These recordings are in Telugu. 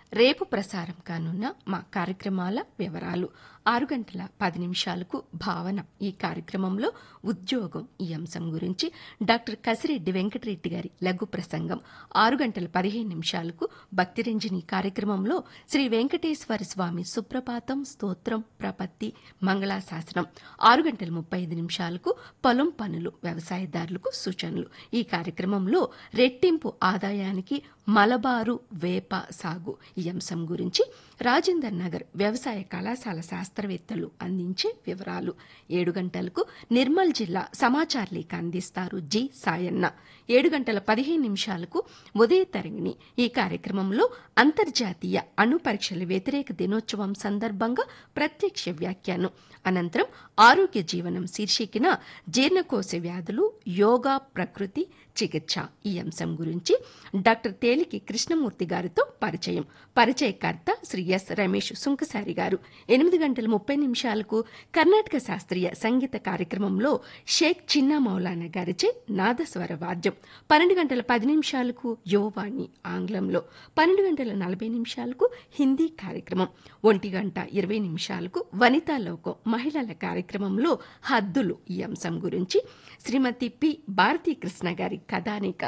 రేపు ప్రసారం కానున్న మా కార్యక్రమాల వివరాలు ఆరు గంటల పది నిమిషాలకు భావన ఈ కార్యక్రమంలో ఉద్యోగం ఈ అంశం గురించి డాక్టర్ కసిరెడ్డి వెంకటరెడ్డి గారి లఘు ప్రసంగం ఆరు గంటల పదిహేను నిమిషాలకు భక్తిరంజని కార్యక్రమంలో శ్రీ వెంకటేశ్వర స్వామి సుప్రభాతం స్తోత్రం ప్రపత్తి మంగళాశాసనం ఆరు గంటల ముప్పై ఐదు నిమిషాలకు పొలం పనులు వ్యవసాయదారులకు సూచనలు ఈ కార్యక్రమంలో రెట్టింపు ఆదాయానికి మలబారు వేప సాగు ఈ అంశం గురించి రాజేందర్ నగర్ వ్యవసాయ కళాశాల శాస్త్రవేత్తలు అందించే వివరాలు ఏడు గంటలకు నిర్మల్ జిల్లా సమాచార లేఖ అందిస్తారు జి సాయన్న ఏడు గంటల పదిహేను నిమిషాలకు ఉదయ తరంగిణి ఈ కార్యక్రమంలో అంతర్జాతీయ అణు పరీక్షల వ్యతిరేక దినోత్సవం సందర్భంగా ప్రత్యక్ష వ్యాఖ్యానం అనంతరం ఆరోగ్య జీవనం శీర్షికన జీర్ణకోశ వ్యాధులు యోగా ప్రకృతి చికిత్స ఈ అంశం గురించి డాక్టర్ తేలికి కృష్ణమూర్తి గారితో పరిచయం పరిచయకర్త శ్రీ ఎస్ రమేష్ సుంకసారి గారు ఎనిమిది గంటల ముప్పై నిమిషాలకు కర్ణాటక శాస్త్రీయ సంగీత కార్యక్రమంలో షేక్ చిన్నా మౌలానా గారిచే నాదస్వర వాద్యం పన్నెండు గంటల పది నిమిషాలకు యువవాణి ఆంగ్లంలో పన్నెండు గంటల నలభై నిమిషాలకు హిందీ కార్యక్రమం ఒంటి గంట ఇరవై నిమిషాలకు వనితా లోకం మహిళల కార్యక్రమంలో హద్దులు ఈ అంశం గురించి శ్రీమతి పి భారతీ కృష్ణ గారి కథానిక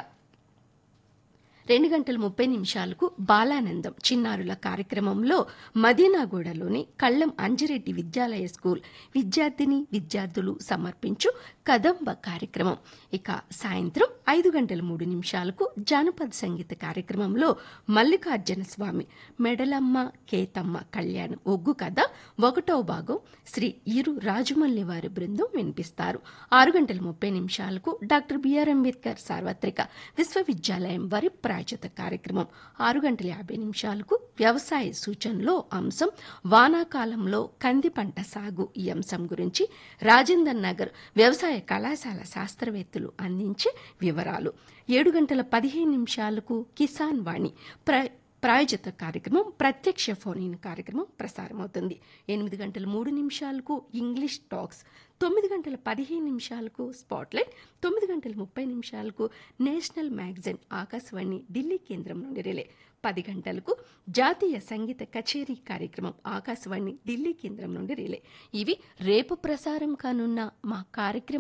రెండు గంటల ముప్పై నిమిషాలకు బాలానందం చిన్నారుల కార్యక్రమంలో మదీనాగూడలోని కళ్ళం అంజిరెడ్డి విద్యాలయ స్కూల్ విద్యార్థిని విద్యార్థులు సమర్పించు కదంబ కార్యక్రమం ఇక సాయంత్రం ఐదు గంటల మూడు నిమిషాలకు జానపద సంగీత కార్యక్రమంలో మల్లికార్జున స్వామి మెడలమ్మ కేతమ్మ కళ్యాణం ఒగ్గు కథ ఒకటో భాగం శ్రీ ఇరు రాజమల్లి వారి బృందం వినిపిస్తారు ఆరు గంటల ముప్పై నిమిషాలకు డాక్టర్ బిఆర్ అంబేద్కర్ సార్వత్రిక విశ్వవిద్యాలయం వారి ప్రాయచిత కార్యక్రమం ఆరు గంటల యాభై నిమిషాలకు వ్యవసాయ సూచనలో అంశం వానాకాలంలో కంది పంట సాగు ఈ అంశం గురించి రాజేందర్ నగర్ వ్యవసాయ కళాశాల శాస్త్రవేత్తలు అందించే వివరాలు ఏడు గంటల పదిహేను నిమిషాలకు కిసాన్ వాణి ప్ర ప్రాయోజిత కార్యక్రమం ప్రత్యక్ష ఫోన్ ఇన్ కార్యక్రమం ప్రసారమవుతుంది ఎనిమిది గంటల మూడు నిమిషాలకు ఇంగ్లీష్ టాక్స్ తొమ్మిది గంటల పదిహేను నిమిషాలకు స్పాట్లైట్ తొమ్మిది గంటల ముప్పై నిమిషాలకు నేషనల్ మ్యాగజైన్ ఆకాశవాణి ఢిల్లీ కేంద్రం నుండి రిలే పది గంటలకు జాతీయ సంగీత కచేరీ కార్యక్రమం ఆకాశవాణి ఢిల్లీ కేంద్రం నుండి రిలే ఇవి రేపు ప్రసారం కానున్న మా కార్యక్రమం